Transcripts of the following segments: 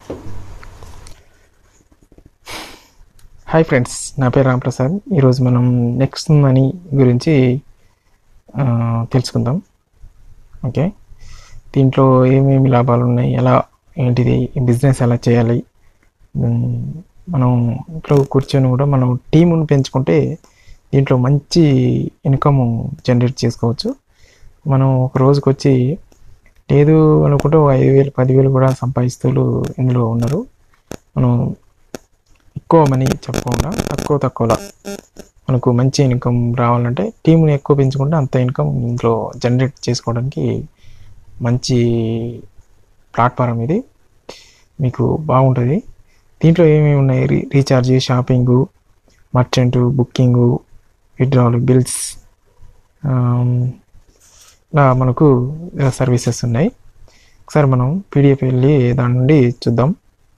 hi friends నా పేరు రాంప్రసాద్ ఈరోజు మనం నెక్స్ట్ మనీ గురించి ఆ, తెలుసుకుందాం ఓకే దీంట్లో ఏమేమి లాభాలు ఉన్నాయి ఎలా ఏంటిది బిజినెస్ ఎలా చేయాలి ఉమ్, మనం ఇంట్లో కూర్చొని కూడా మనం టీమును పెంచుకుంటే దీంట్లో మంచి ఇన్కమ్ జనరేట్ చేసుకోవచ్చు మనం ఒక రోజుకి వచ్చి లేదు అనుకుంటే ఒక ఐదు వేలు పదివేలు కూడా సంపాదిస్తూ ఇందులో ఉన్నారు మనం ఎక్కువ మనీ చెప్పకుండా తక్కువ తక్కువలో మనకు మంచి ఇన్కమ్ రావాలంటే టీంని ఎక్కువ పెంచుకుంటే అంత ఇన్కమ్ ఇందులో జనరేట్ చేసుకోవడానికి మంచి ప్లాట్ఫారం ఇది మీకు బాగుంటుంది దీంట్లో ఏమేమి ఉన్నాయి రీ recharge shopping merchant booking withdrawal bills ఇలా మనకు సర్వీసెస్ ఉన్నాయి ఒకసారి మనం పీడిఎఫ్ వెళ్ళి దాని నుండి చూద్దాం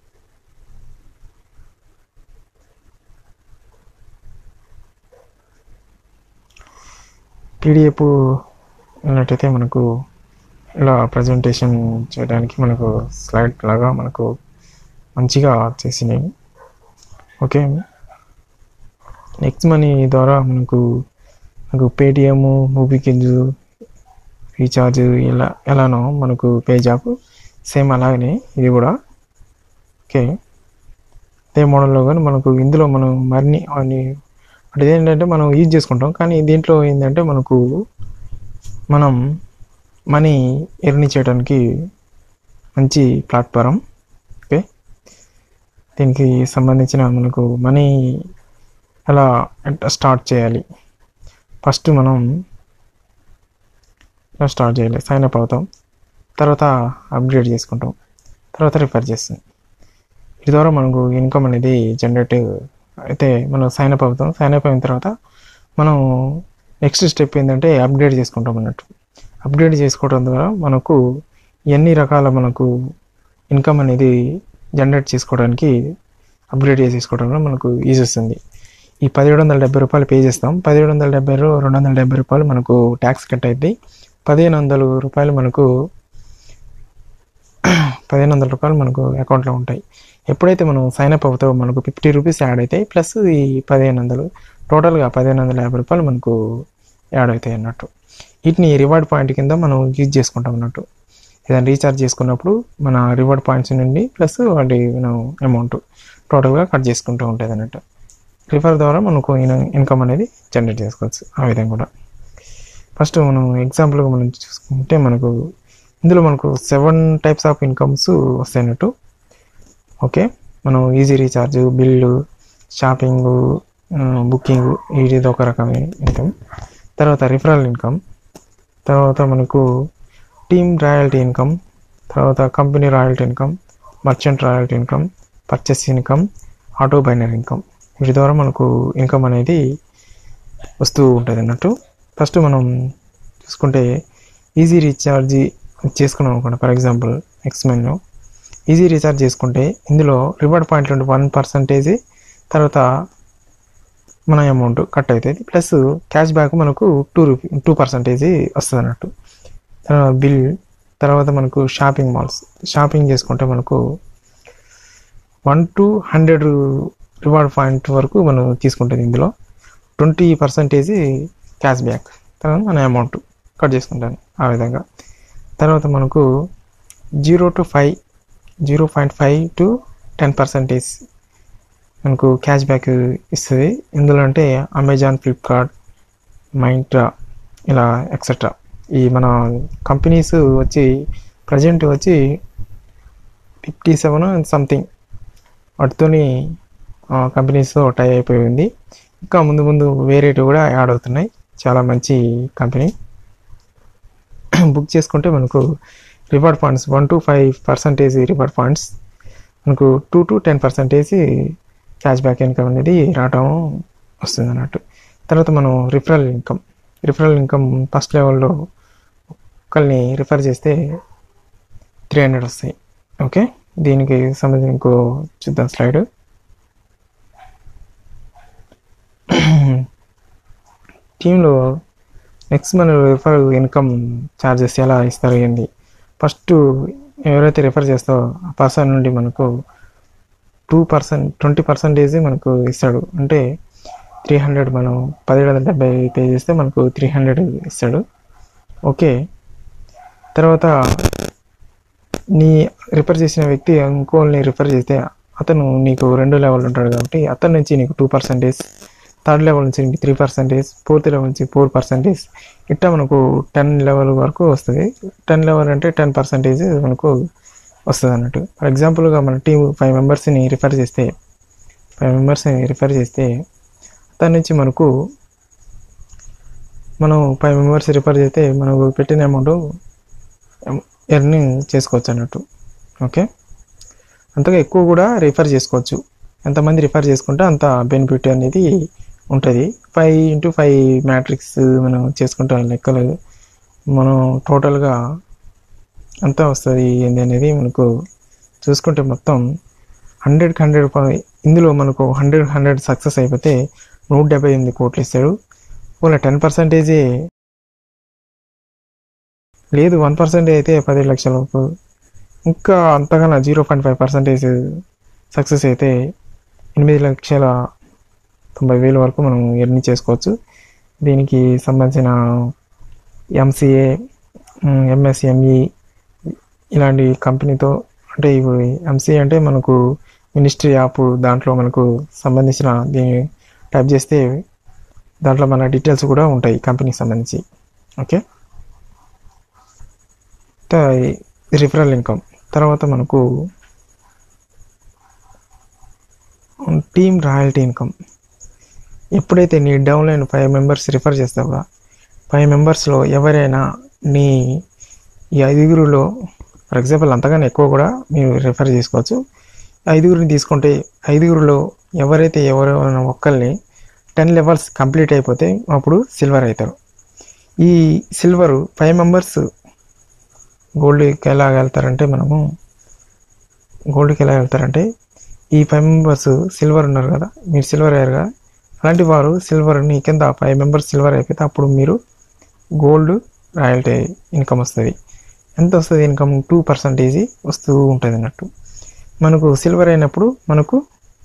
పీడిఎఫ్ ఉన్నట్టయితే మనకు ఇలా ప్రజెంటేషన్ చేయడానికి మనకు స్లైడ్ లాగా మనకు మంచిగా చేసినాయి ఓకే నెక్స్ట్ మనీ ద్వారా మనకు మనకు పేటిఎం మూబీకింజ్ రీఛార్జ్ ఎలా ఎలానో మనకు పేజాప్ సేమ్ అలాగనే ఇది కూడా ఓకే అదే మోడల్లో కానీ మనకు ఇందులో మనం మరిన్ని అన్ని అంటే ఏంటంటే మనం యూజ్ చేసుకుంటాం కానీ దీంట్లో ఏంటంటే మనకు మనం మనీ ఎర్ని చేయడానికి మంచి ప్లాట్ఫారం ఓకే దీనికి సంబంధించిన మనకు మనీ ఎలా స్టార్ట్ చేయాలి ఫస్ట్ మనం ఇలా స్టార్ట్ చేయాలి సైన్ అప్ అవుతాం తర్వాత అప్గ్రేడ్ చేసుకుంటాం తర్వాత రిఫర్ చేస్తాం వీటి ద్వారా మనకు ఇన్కమ్ అనేది జనరేట్ అయితే మనం సైన్ అప్ అవుతాం సైన్ అప్ అయిన తర్వాత మనం నెక్స్ట్ స్టెప్ ఏంటంటే అప్గ్రేడ్ చేసుకుంటాం అన్నట్టు అప్గ్రేడ్ చేసుకోవడం ద్వారా మనకు ఎన్ని రకాల మనకు ఇన్కమ్ అనేది జనరేట్ చేసుకోవడానికి అప్గ్రేడ్ చేసుకోవడం వల్ల మనకు యూజ్ వస్తుంది ఈ పదిహేడు వందల డెబ్బై రూపాయలు పే చేస్తాం పదిహేడు వందల డెబ్బై రెండు వందల డెబ్బై రూపాయలు మనకు ట్యాక్స్ కట్ అవుతాయి పదిహేను వందల రూపాయలు మనకు పదిహేను వందల రూపాయలు మనకు అకౌంట్లో ఉంటాయి ఎప్పుడైతే మనం సైన్ అప్ అవుతామో మనకు ఫిఫ్టీ రూపీస్ యాడ్ అవుతాయి ప్లస్ ఈ పదిహేను వందలు టోటల్గా పదిహేను వందల యాభై రూపాయలు మనకు యాడ్ అవుతాయి అన్నట్టు వీటిని రివార్డ్ పాయింట్ కింద మనం యూజ్ చేసుకుంటాం అన్నట్టు ఏదైనా రీఛార్జ్ చేసుకున్నప్పుడు మన రివార్డ్ పాయింట్స్ నుండి ప్లస్ వాటి మనం అమౌంట్ టోటల్గా కట్ చేసుకుంటూ ఉంటుంది అన్నట్టు రిఫర్ ద్వారా మనకు ఇన్కమ్ అనేది జనరేట్ చేసుకోవచ్చు ఆ విధంగా కూడా ఫస్ట్ మనం ఎగ్జాంపుల్గా మనం చూసుకుంటే మనకు ఇందులో మనకు సెవెన్ టైప్స్ ఆఫ్ ఇన్కమ్స్ వస్తాయన్నట్టు ఓకే మనం easy recharge bill shopping booking ఇది ఒక రకమైన ఇన్కమ్ తర్వాత రిఫరల్ ఇన్కమ్ తర్వాత మనకు టీమ్ రాయల్టీ ఇన్కమ్ తర్వాత company royalty income merchant royalty income purchase income auto binary income వీటి ద్వారా మనకు ఇన్కమ్ అనేది వస్తూ ఉంటుంది అన్నట్టు ఫస్ట్ మనం చూసుకుంటే ఈజీ రీఛార్జ్ చేసుకున్నాం అనుకోండి ఫర్ ఎగ్జాంపుల్ నెక్స్ట్ మెన్లో ఈజీ రీఛార్జ్ చేసుకుంటే ఇందులో రివార్డ్ పాయింట్లు ఉంటే వన్ పర్సంటేజ్ తర్వాత మన అమౌంట్ కట్ అవుతుంది ప్లస్ క్యాష్ బ్యాక్ మనకు టూ రూపీ టూ పర్సంటేజ్ వస్తుంది అన్నట్టు తర్వాత బిల్ తర్వాత మనకు షాపింగ్ మాల్స్ షాపింగ్ చేసుకుంటే మనకు one to hundred reward point వరకు మనం తీసుకుంటుంది ఇందులో ట్వంటీ పర్సంటేజ్ క్యాష్ బ్యాక్ తర్వాత మన అమౌంట్ కట్ చేసుకుంటాను ఆ విధంగా తర్వాత మనకు zero to five zero point five to ten percentage మనకు క్యాష్ బ్యాక్ ఇస్తుంది ఇందులో అంటే అమెజాన్ ఫ్లిప్కార్ట్ మైంట్రా ఇలా ఎక్సెట్రా ఈ మన కంపెనీస్ వచ్చి ప్రజెంట్ వచ్చి ఫిఫ్టీ సెవెన్ సంథింగ్ వాటితోని కంపెనీస్తో టై అయిపోయింది ఇంకా ముందు ముందు వేరేటి కూడా యాడ్ అవుతున్నాయి చాలా మంచి కంపెనీ బుక్ చేసుకుంటే మనకు reward funds one to five percentage reward funds మనకు two to ten percentage cash back income అనేది రావడం వస్తుంది అన్నట్టు తర్వాత మనం referral income referral income first లెవెల్లో ఒకరిని రిఫర్ చేస్తే త్రీ హండ్రెడ్ వస్తాయి ఓకే దీనికి సంబంధించి ఇంకో చూద్దాం స్లైడ్ టీంలో నెక్స్ట్ మన రిఫర్ ఇన్కమ్ ఛార్జెస్ ఎలా ఇస్తారు ఏంటి ఫస్ట్ ఎవరైతే రిఫర్ చేస్తావో ఆ పర్సన్ నుండి మనకు టూ పర్సెంట్ ట్వంటీ పర్సెంటేజ్ మనకు ఇస్తాడు అంటే త్రీ హండ్రెడ్ మనం పదిహేడు వందల డెబ్బై పే చేస్తే మనకు త్రీ హండ్రెడ్ ఇస్తాడు ఓకే తర్వాత నీ రిఫర్ చేసిన వ్యక్తి ఇంకోని రిఫర్ చేస్తే అతను నీకు రెండు లెవెల్ ఉంటాడు కాబట్టి అతని నుంచి నీకు టూ పర్సెంటేజ్ థర్డ్ లెవెల్ నుంచి నీకు త్రీ పర్సెంటేజ్ ఫోర్త్ లెవెల్ నుంచి ఫోర్ పర్సెంటేజ్ ఇట్లా మనకు టెన్ లెవెల్ వరకు వస్తుంది టెన్ లెవెల్ అంటే టెన్ పర్సెంటేజ్ మనకు వస్తుంది అన్నట్టు ఫర్ ఎగ్జాంపుల్గా మన టీం ఫైవ్ మెంబర్స్ని రిఫర్ చేస్తే ఫైవ్ మెంబర్స్ని రిఫర్ చేస్తే దాని నుంచి మనకు మనం ఫైవ్ మెంబర్స్ రిఫర్ చేస్తే మనకు పెట్టిన అమౌంట్ ఎర్నింగ్ చేసుకోవచ్చు అన్నట్టు ఓకే అంతగా ఎక్కువ కూడా రిఫర్ చేసుకోవచ్చు ఎంతమంది రిఫర్ చేసుకుంటే అంత బెనిఫిట్ అనేది ఉంటుంది ఫైవ్ ఇంటూ ఫైవ్ మ్యాట్రిక్స్ మనం చేసుకుంటాం లెక్కలు మనం టోటల్గా అంతా వస్తుంది ఏంది అనేది మనకు చూసుకుంటే మొత్తం హండ్రెడ్కి హండ్రెడ్ ఇందులో మనకు హండ్రెడ్ హండ్రెడ్ సక్సెస్ అయిపోతే నూట డెబ్బై ఎనిమిది కోట్లు ఇస్తాడు ఓలా టెన్ పర్సెంటేజే లేదు వన్ పర్సెంట్ అయితే పదిహేడు లక్షల వరకు ఇంకా అంతకన్నా zero point five percentage success అయితే ఎనిమిది లక్షల తొంభై వేల వరకు మనం ఎర్ని చేసుకోవచ్చు దీనికి సంబంధించిన ఎంసీఏ ఎంఎస్ఎంఈ ఇలాంటి కంపెనీతో అంటే ఇప్పుడు ఎంసీఏ అంటే మనకు మినిస్ట్రీ యాప్ దాంట్లో మనకు సంబంధించిన దీన్ని టైప్ చేస్తే దాంట్లో మన డీటెయిల్స్ కూడా ఉంటాయి కంపెనీకి సంబంధించి ఓకే రిఫరల్ ఇన్కమ్ తర్వాత మనకు టీమ్ రాయల్టీ ఇన్కమ్ ఎప్పుడైతే నీ డౌన్లైన్ ఫైవ్ మెంబర్స్ రిఫర్ చేస్తావో ఫైవ్ మెంబర్స్లో ఎవరైనా నీ ఈ ఐదుగురులో ఫర్ ఎగ్జాంపుల్ అంతగానే ఎక్కువ కూడా మీరు రిఫర్ చేసుకోవచ్చు ఐదుగురిని తీసుకుంటే ఐదుగురులో ఎవరైతే ఎవరైనా ఒక్కరిని టెన్ లెవెల్స్ కంప్లీట్ అయిపోతే అప్పుడు సిల్వర్ అవుతారు ఈ సిల్వర్ ఫైవ్ మెంబర్స్ గోల్డ్కి ఎలా వెళ్తారంటే మనము గోల్డ్కి ఎలా వెళ్తారంటే ఈ ఫైవ్ మెంబర్స్ సిల్వర్ ఉన్నారు కదా మీరు సిల్వర్ అయ్యారు కదా అలాంటి వారు సిల్వర్ని కింద ఫైవ్ మెంబర్స్ సిల్వర్ అయిపోతే అప్పుడు మీరు గోల్డ్ రాయల్టీ ఇన్కమ్ వస్తుంది ఎంత వస్తుంది ఇన్కమ్ టూ పర్సంటేజ్ వస్తూ ఉంటుంది అన్నట్టు మనకు సిల్వర్ అయినప్పుడు మనకు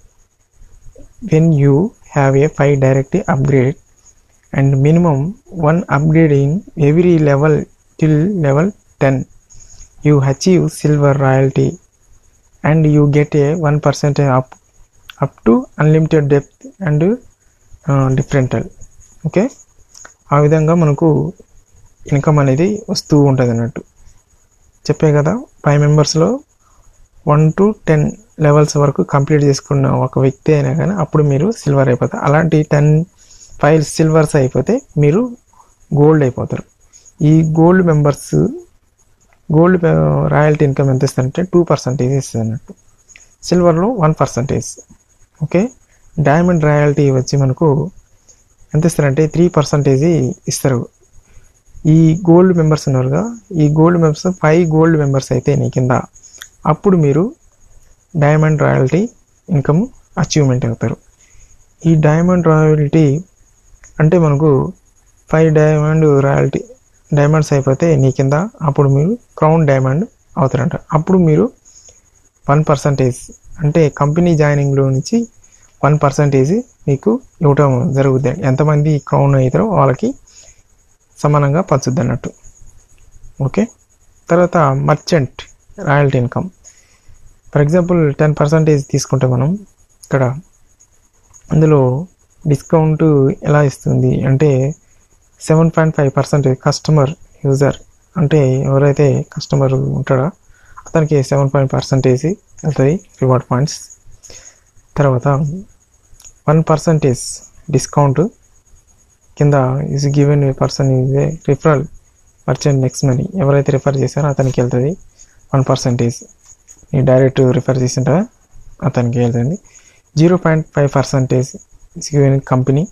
when you have a five direct upgrade and minimum one upgrade in every level till level ten you achieve silver royalty and you get a one percentage up up to unlimited depth and differential okay ఆ విధంగా మనకు income అనేది వస్తూ ఉంటుంది అన్నట్టు చెప్పే కదా five మెంబర్స్లో వన్ టు టెన్ లెవెల్స్ వరకు కంప్లీట్ చేసుకున్న ఒక వ్యక్తి అయినా కానీ అప్పుడు మీరు సిల్వర్ అయిపోతారు అలాంటి టెన్ ఫైవ్ సిల్వర్స్ అయిపోతే మీరు గోల్డ్ అయిపోతారు ఈ gold members gold royalty income ఎంత ఇస్తారంటే టూ పర్సంటేజ్ ఇస్తుంది అన్నట్టు సిల్వర్లో one percentage okay diamond royalty వచ్చి మనకు ఎంత ఇస్తారంటే త్రీ పర్సంటేజ్ ఇస్తారు ఈ గోల్డ్ మెంబర్స్ ఉన్నారుగా ఈ gold members five gold members అయితే నీ కింద అప్పుడు మీరు డైమండ్ రాయల్టీ ఇన్కమ్ అచీవ్మెంట్ అవుతారు ఈ డైమండ్ రాయల్టీ అంటే మనకు ఫైవ్ డైమండ్ రాయల్టీ డైమండ్స్ అయిపోతే నీ కింద అప్పుడు మీరు క్రౌన్ డైమండ్ అవుతారంట అప్పుడు మీరు వన్ పర్సంటేజ్ అంటే కంపెనీ జాయినింగ్లో నుంచి వన్ పర్సంటేజ్ మీకు ఇవ్వటం జరుగుద్ది ఎంతమంది క్రౌన్ అవుతారో వాళ్ళకి సమానంగా పంచుద్ది అన్నట్టు ఓకే తర్వాత merchant royalty income for example ten percentage తీసుకుంటే మనం ఇక్కడ అందులో డిస్కౌంట్ ఎలా ఇస్తుంది అంటే seven point five percentage customer user అంటే ఎవరైతే కస్టమర్ ఉంటాడో అతనికి సెవెన్ పాయింట్ పర్సెంటేజ్ వెళ్తుంది రివార్డ్ పాయింట్స్ తర్వాత వన్ పర్సంటేజ్ డిస్కౌంట్ కింద is given a person is a referral percent next money ఎవరైతే రిఫర్ చేశారో అతనికి వెళ్తుంది వన్ పర్సంటేజ్ ఈ డైరెక్ట్ రిఫర్ చేసింటారా అతనికి వెళ్తుంది zero point five percentage is given company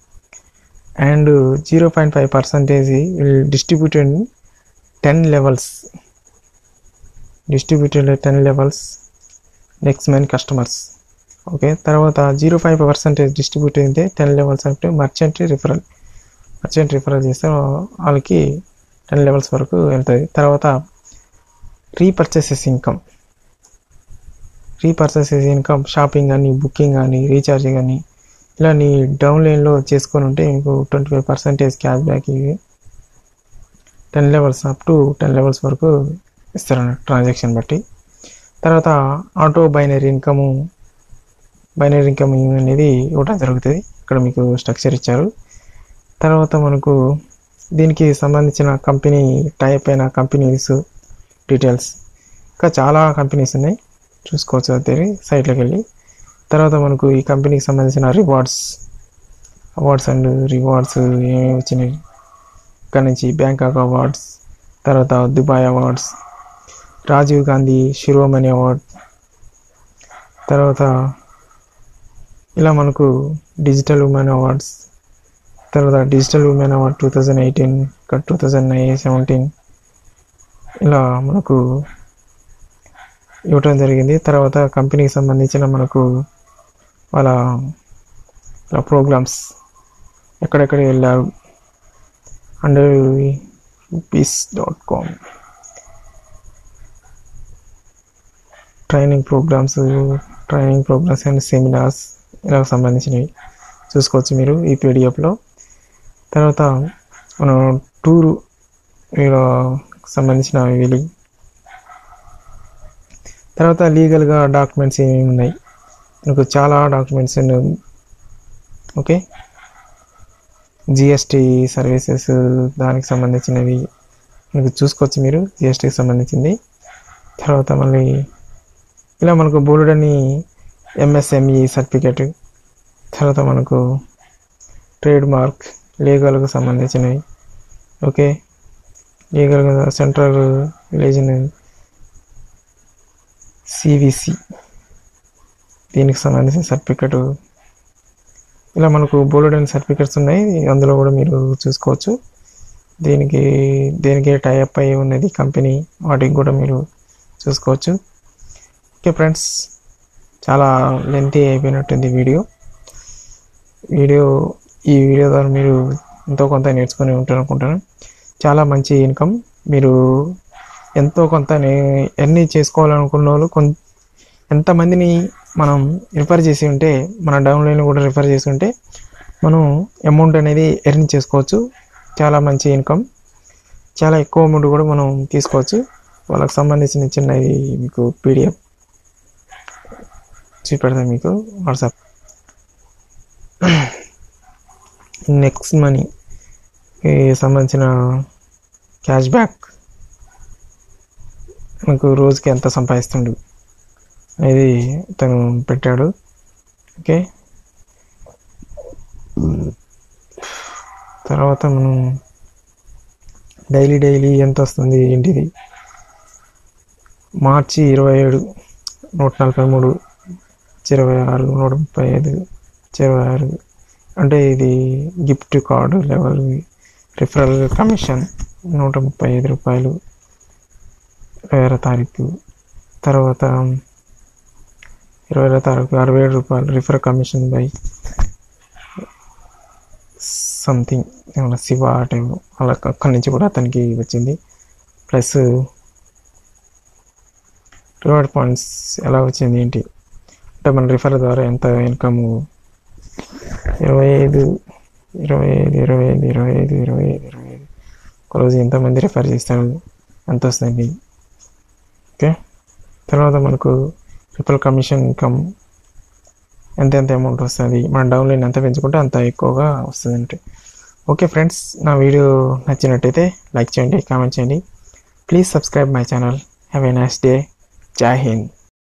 and zero point five percentage will distributed ten levels distributed ten levels next main customers okay తర్వాత zero five percentage distribute అయితే ten levels అంటే merchant referral merchant referral చేస్తే వాళ్ళకి ten levels వరకు వెళ్తుంది తర్వాత repurchases income repurchases income shopping కానీ booking కానీ రీఛార్జ్ కానీ ఇలా నీ డౌన్ లైన్లో చేసుకొని ఉంటే మీకు twenty five percentage cash back ఇవి ten levels up to ten levels వరకు ఇస్తారన్నట్టు ట్రాన్సాక్షన్ బట్టి తర్వాత auto binary income binary income అనేది ఇవ్వడం జరుగుతుంది ఇక్కడ మీకు స్ట్రక్చర్ ఇచ్చారు తర్వాత మనకు దీనికి సంబంధించిన కంపెనీ టైప్ అయిన కంపెనీస్ డీటెయిల్స్ ఇంకా చాలా కంపెనీస్ ఉన్నాయి చూసుకోవచ్చు అది సైట్లోకి వెళ్ళి తర్వాత మనకు ఈ కంపెనీకి సంబంధించిన రివార్డ్స్ అవార్డ్స్ అండ్ రివార్డ్స్ ఏమేమి వచ్చినాయి ఇక్కడ నుంచి బ్యాంకాక్ అవార్డ్స్ తర్వాత Dubai awards Rajiv Gandhi Shiromani award తర్వాత ఇలా మనకు డిజిటల్ ఉమెన్ అవార్డ్స్ తర్వాత digital women award two thousand eighteen ఇంకా టూ థౌజండ్ సెవెంటీన్ ఇలా మనకు ఇవ్వటం జరిగింది తర్వాత కంపెనీకి సంబంధించిన మనకు వాళ్ళ వాళ్ళ ప్రోగ్రామ్స్ ఎక్కడెక్కడ వెళ్ళారు under peace dot com training programs training programs and seminars ఇలా సంబంధించినవి చూసుకోవచ్చు మీరు ఈ పీడిఎఫ్లో తర్వాత మనం టూరు ఇలా సంబంధించిన వీళ్ళు తర్వాత లీగల్గా డాక్యుమెంట్స్ ఏమేమి ఉన్నాయి మనకు చాలా డాక్యుమెంట్స్ ఓకే జిఎస్టీ సర్వీసెస్ దానికి సంబంధించినవి మనకు చూసుకోవచ్చు మీరు జిఎస్టీకి సంబంధించింది తర్వాత మళ్ళీ ఇలా మనకు బోర్డుని ఎంఎస్ఎంఈ సర్టిఫికేట్ తర్వాత మనకు ట్రేడ్ మార్క్ లీగల్కి సంబంధించినవి ఓకే లీగల్గా సెంట్రల్ రిలీజన్ సివిసి దీనికి సంబంధించిన సర్టిఫికెట్ ఇలా మనకు బోర్డు అండ్ సర్టిఫికెట్స్ ఉన్నాయి అందులో కూడా మీరు చూసుకోవచ్చు దీనికి దేనికి టైఅప్ అయి ఉన్నది కంపెనీ వాటికి కూడా మీరు చూసుకోవచ్చు ఓకే ఫ్రెండ్స్ చాలా లెంతీ అయిపోయినట్టుంది వీడియో వీడియో ఈ వీడియో ద్వారా మీరు ఎంతో కొంత నేర్చుకొని ఉంటారు అనుకుంటాను చాలా మంచి ఇన్కమ్ మీరు ఎంతో కొంత నే- ఎన్ని చేసుకోవాలనుకున్న వాళ్ళు కొన్ ఎంతమందిని మనం రిఫర్ చేసి ఉంటే మన డౌన్లైన్ కూడా రిఫర్ చేసి ఉంటే మనం అమౌంట్ అనేది ఎర్న్ చేసుకోవచ్చు చాలా మంచి ఇన్కమ్ చాలా ఎక్కువ అమౌంట్ కూడా మనం తీసుకోవచ్చు వాళ్ళకి సంబంధించిన చిన్నది మీకు పీడిఎఫ్ చూపెడతాను మీకు వాట్సాప్ నెక్స్ట్ మనీ సంబంధించిన క్యాష్ బ్యాక్ మనకు రోజుకి ఎంత సంపాదిస్తుండు అనేది తను పెట్టాడు ఓకే తర్వాత మనం డైలీ డైలీ ఎంత వస్తుంది ఏంటిది మార్చి ఇరవై ఏడు నూట నలభై మూడు ఇరవై ఆరు నూట ముప్పై ఐదు ఇరవై ఆరు అంటే ఇది gift card level referral commission నూట ముప్పై ఐదు రూపాయలు ఇరవై ఆరో తారీఖు తర్వాత ఇరవై ఆరో తారీఖు అరవై ఏడు రూపాయలు రిఫరల్ కమిషన్ బై సంథింగ్ ఏమన్నా శివ టైం అలా అక్కడి నుంచి కూడా అతనికి వచ్చింది ప్లస్ రివార్డ్ పాయింట్స్ ఎలా వచ్చింది ఏంటి అంటే మన రిఫర్ ద్వారా ఎంత ఇన్కమ్ ఇరవై ఐదు ఇరవై ఐదు ఇరవై ఐదు ఇరవై ఐదు ఇరవై ఐదు ఇరవై ఐదు ఒకరోజు ఎంతమంది రిఫర్ చేస్తారు ఎంత వస్తుంది ఓకే తర్వాత మనకు రిఫర్ కమిషన్ ఇన్కమ్ ఎంత ఎంత అమౌంట్ వస్తుంది మన డౌన్లైన్ ఎంత పెంచుకుంటే అంత ఎక్కువగా వస్తుంది అంటే ఓకే ఫ్రెండ్స్ నా వీడియో నచ్చినట్టయితే లైక్ చేయండి కామెంట్ చేయండి please subscribe my channel have a nice day జై హింద్